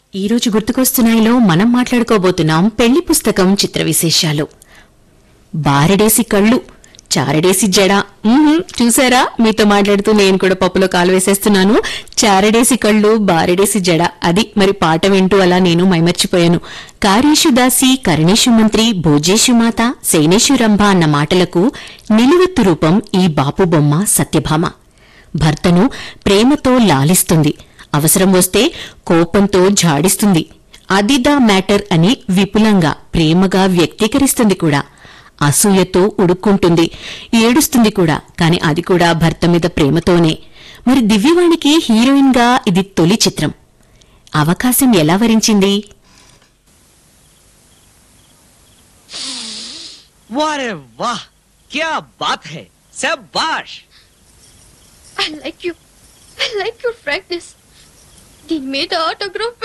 ఈ రోజు గుర్తుకొస్తున్నాయిలో మనం మాట్లాడుకోబోతున్నాం పెళ్లి పుస్తకం చిత్ర విశేషాలు బారెడేసి కళ్ళు చారడేసి జడ మ్మ్హ్మ్, చూసారా మీతో మాట్లాడుతూ నేను కూడా పప్పులో కాలు వేసేస్తున్నాను చారడేసి కళ్ళు బారెడేసి జడ అది మరి పాట వింటూ అలా నేను మైమర్చిపోయాను కార్యేషు దాసి కరణేషు మంత్రి భోజేషు మాత సేనేషు రంభ అన్న మాటలకు నిలువెత్తు రూపం ఈ బాపు బొమ్మ సత్యభామ భర్తను ప్రేమతో లాలిస్తుంది అవసరం వస్తే కోపంతో ఝాడిస్తుంది అదిదా మ్యాటర్ అని విపులంగా ప్రేమగా వ్యక్తీకరిస్తుంది కూడా అసూయతో ఉడుక్కుంటుంది ఏడుస్తుంది కూడా కాని అది కూడా భర్త మీద ప్రేమతోనే మరి దివ్యవాణికి హీరోయిన్ గా ఇది తొలి చిత్రం అవకాశం ఎలా వరించింది वाह रे वाह क्या बात है शाबाश I like you. I like your frankness. దీని మీద ఆటోగ్రాఫ్